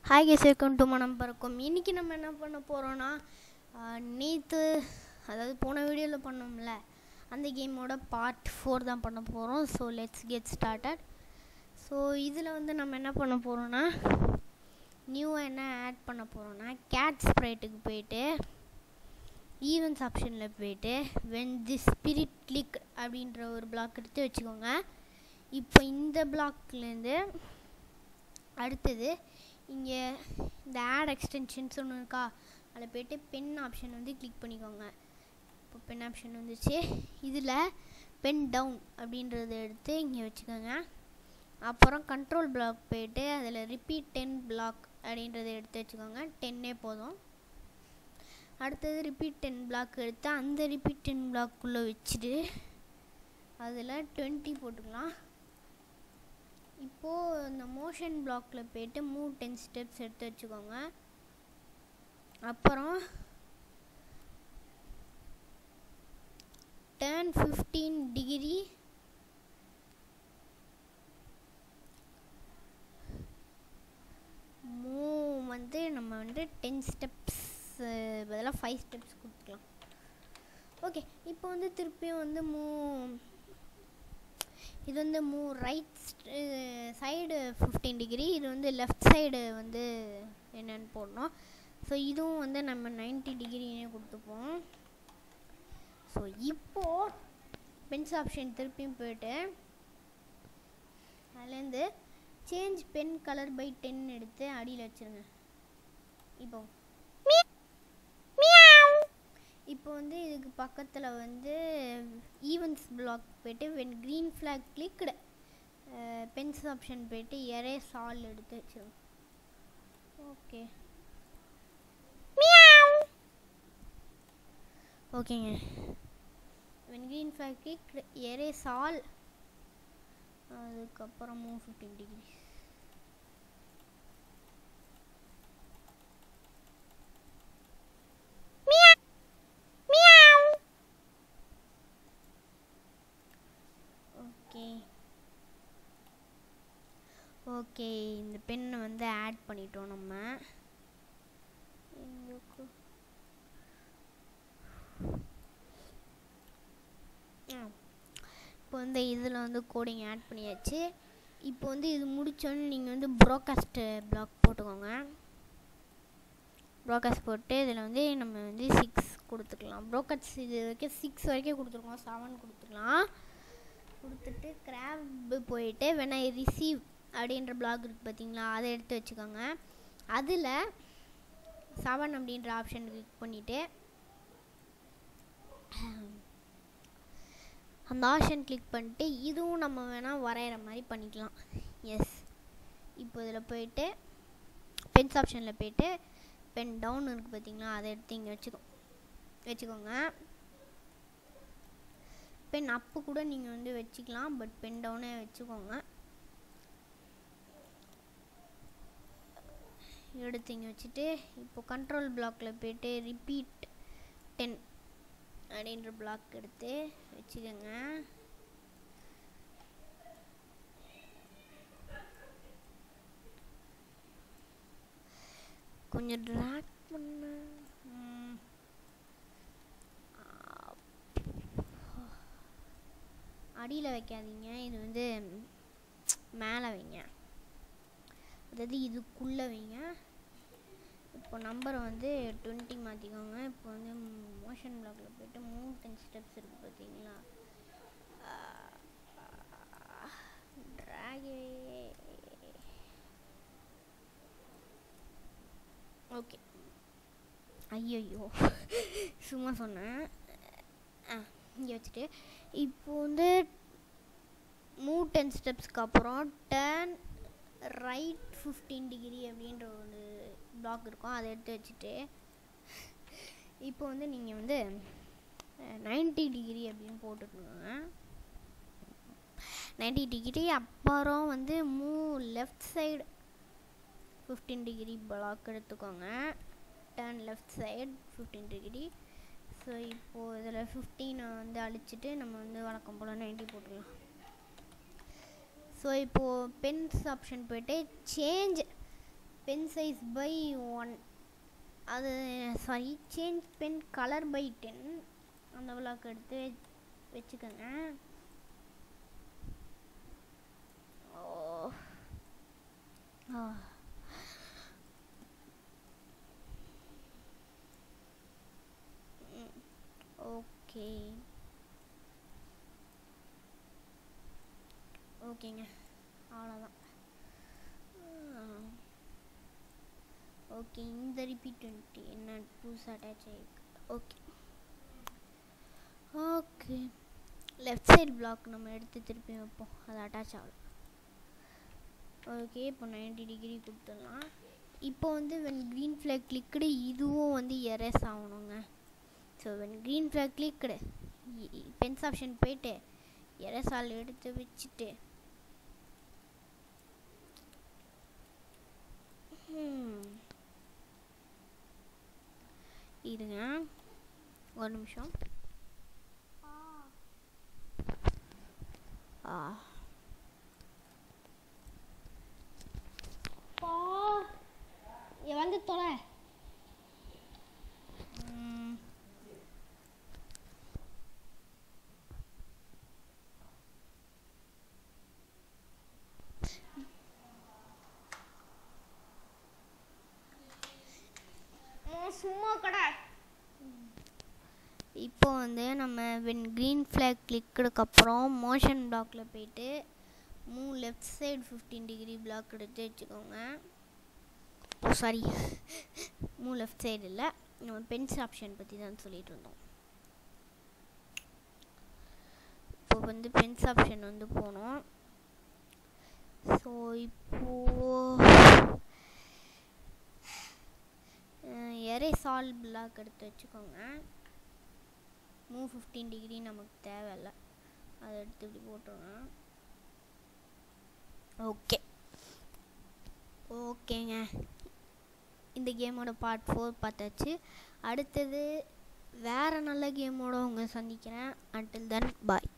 hi guys welcome to மனம் பறக்கும் இன்றைக்கி நம்ம என்ன பண்ண போகிறோன்னா நேற்று அதாவது போன வீடியோவில் பண்ணோம்ல அந்த கேமோட பார்ட் ஃபோர் தான் பண்ண போகிறோம் so let's get started so இதில் வந்து நம்ம என்ன பண்ண போகிறோன்னா நியூவாக என்ன ஆட் பண்ண போகிறோன்னா கேட் ஸ்ப்ரைட்டுக்கு போயிட்டு ஈவெண்ட்ஸ் ஆப்ஷனில் போயிட்டு வென் தி ஸ்பிரிட் கிளிக் அப்படின்ற ஒரு பிளாக் எடுத்து வச்சுக்கோங்க இப்போ இந்த பிளாக்லேருந்து அடுத்தது இங்கே இந்த ஆட் எக்ஸ்டென்ஷன்ஸ் ஒன்று இருக்கா அதில் போய்ட்டு பென் ஆப்ஷன் வந்து கிளிக் பண்ணிக்கோங்க இப்போ பென் ஆப்ஷன் வந்துச்சு இதில் பென் டவுன் அப்படின்றத எடுத்து இங்கே வச்சுக்கோங்க அப்புறம் கண்ட்ரோல் பிளாக் போயிட்டு அதில் ரிப்பீட் டென் பிளாக் அப்படின்றத எடுத்து வச்சுக்கோங்க டென்னே போதும் அடுத்தது ரிப்பீட் டென் பிளாக் எடுத்து அந்த ரிப்பீட் டென் பிளாக்குள்ளே வச்சுட்டு அதில் டுவெண்ட்டி போட்டுக்கலாம் இப்போது இந்த மோஷன் பிளாக்கில் போயிட்டு மூவ் டென் ஸ்டெப்ஸ் எடுத்து வச்சுக்கோங்க அப்புறம் டேர்ன் ஃபிஃப்டீன் டிகிரி மூவ் வந்து நம்ம வந்து டென் ஸ்டெப்ஸ் பதிலாக ஃபைவ் ஸ்டெப்ஸ் கொடுத்துக்கலாம் ஓகே இப்போ வந்து திருப்பியும் வந்து மூவ் இது வந்து மூ ரைட் சைடு ஃபிஃப்டீன் டிகிரி இது வந்து லெஃப்ட் சைடு வந்து என்னென்னு போடணும் ஸோ இதுவும் வந்து நம்ம நைன்ட்டி டிகிரினே கொடுத்துப்போம் ஸோ இப்போது பென்ஸ் ஆப்ஷன் திருப்பியும் போயிட்டு அதுலேருந்து change pen colour by ten எடுத்து அடியில் வச்சுருங்க இப்போ இப்போ வந்து இதுக்கு பக்கத்தில் வந்து ஈவெண்ட்ஸ் பிளாக் போயிட்டு when green flag clicked pens option போயிட்டு எரே சால் எடுத்து வச்சிருங்க ஓகே ஓகேங்க when green flag click erase all அதுக்கப்புறம் move fifteen degree okay okay இந்த பென்னை வந்து ஆட் பண்ணிட்டோம் நம்ம இப்போ வந்து இதில் வந்து கோடிங் ஆட் பண்ணியாச்சு இப்போ வந்து இது முடித்தோன்னே நீங்கள் வந்து ப்ரோகாஸ்ட்டு பிளாக் போட்டுக்கோங்க ப்ரோகாஸ்ட் போட்டு இதில் வந்து நம்ம வந்து சிக்ஸ் கொடுத்துக்கலாம் ப்ரோகாஸ்ட் இது வரைக்கும் சிக்ஸ் வரைக்கும் கொடுத்துருக்கோம் செவன் கொடுத்துக்கலாம் கொடுத்துட்டு கிராப் போயிட்டு வேணா ரிசீவ் அப்படின்ற பிளாக் இருக்குது பார்த்தீங்களா அதை எடுத்து வச்சுக்கோங்க அதில் செவன் அப்படின்ற ஆப்ஷன் கிளிக் பண்ணிவிட்டு அந்த ஆப்ஷன் கிளிக் பண்ணிட்டு இதுவும் நம்ம வேணால் வரைகிற மாதிரி பண்ணிக்கலாம் எஸ் இப்போ இதில் போயிட்டு பென்ஸ் ஆப்ஷனில் போயிட்டு பென் டவுன் இருக்குது பார்த்தீங்களா அதை எடுத்து இங்கே வச்சுக்கோ வச்சுக்கோங்க பென் அப்பு கூட நீங்கள் வந்து வச்சுக்கலாம் பட் பென் டவுனே வச்சுக்கோங்க எடுத்து இங்கே வச்சுட்டு இப்போ கண்ட்ரோல் பிளாக்கில் போயிட்டு ரிப்பீட் டென் அப்படின்ற பிளாக் எடுத்து வச்சுக்கோங்க கொஞ்சம் ட்ராக் பண்ண அடியில் வைக்காதீங்க இது வந்து மேலே வைங்க அதாவது இதுக்குள்ளே வைங்க இப்போ நம்பரை வந்து டுவெண்ட்டி மாற்றிக்கோங்க இப்போ வந்து மோஷன் பிளாக்ல போயிட்டு மூணு டென் ஸ்டெப்ஸ் இருக்குது பார்த்தீங்களா ட்ராகே ஓகே ஐயோ சும்மா சொன்னேன் ஆ இங்கே வச்சுட்டு இப்போ வந்து மூவ் டென் ஸ்டெப்ஸ்க்கு அப்புறம் டேர்ன் ரைட் ஃபிஃப்டீன் டிகிரி அப்படின்ற ஒரு பிளாக் இருக்கும் அதை எடுத்து வச்சுட்டு இப்போ வந்து நீங்கள் வந்து நைன்ட்டி டிகிரி அப்படின்னு போட்டுக்கோங்க நைன்ட்டி டிகிரி அப்புறம் வந்து move left side fifteen degree block எடுத்துக்கோங்க turn left side fifteen degree so இப்போது இதில் ஃபிஃப்டீனை வந்து அழிச்சிட்டு நம்ம வந்து வழக்கம் போல் நைன்ட்டி போட்டுக்கலாம் ஸோ இப்போது பென்ஸ் ஆப்ஷன் போய்ட்டு change pen size by one அது sorry change pen colour by ten அந்த விளாக் எடுத்து வச்சுக்கோங்க ஓ ஆ ஓகே ஓகேங்க அவ்வளோதான் ஓகே இந்த ரிப்பீட் டுவெண்ட்டி என்ன புதுசாக அட்டாச் ஆகிருக்கு okay okay left side block நம்ம எடுத்து திருப்பி வைப்போம் அது அட்டாச் ஆகல ஓகே இப்போ நைன்டி டிகிரி கொடுத்துடலாம் இப்போ வந்து வென் க்ரீன் ஃப்ளாக் கிளிக்குடு இதுவும் வந்து எரேஸ் ஆகணுங்க so when green flag clicked pens option போயிட்டு எரேசால் எடுத்து வச்சுட்டு இருங்க ஒரு நிமிஷம் ஆ பா வந்து தொலை சும்மா கடை இப்போ வந்து நம்ம வென் க்ரீன் ஃப்ளாக் கிளிக்குடுக்கு அப்புறம் மோஷன் பிளாக்கில் போயிட்டு move left side fifteen degree block எடுத்து வச்சுக்கோங்க oh sorry move left side இல்லை நம்ம பென்ஸ் ஆப்ஷன் பற்றி தான் சொல்லிட்டு இருந்தோம் இப்போ வந்து பென்ஸ் ஆப்ஷன் வந்து போனோம் ஸோ இப்போ எரே சால் பிளாக் எடுத்து வச்சுக்கோங்க மூ ஃபிஃப்டீன் டிகிரி நமக்கு தேவையில்ல அதை எடுத்து இப்படி போட்டுருங்க ஓகே ஓகேங்க இந்த கேமோட பார்ட் ஃபோர் பார்த்தாச்சு அடுத்தது வேறு நல்ல கேமோட உங்களை சந்திக்கிறேன் அன்டில் தென் பாய்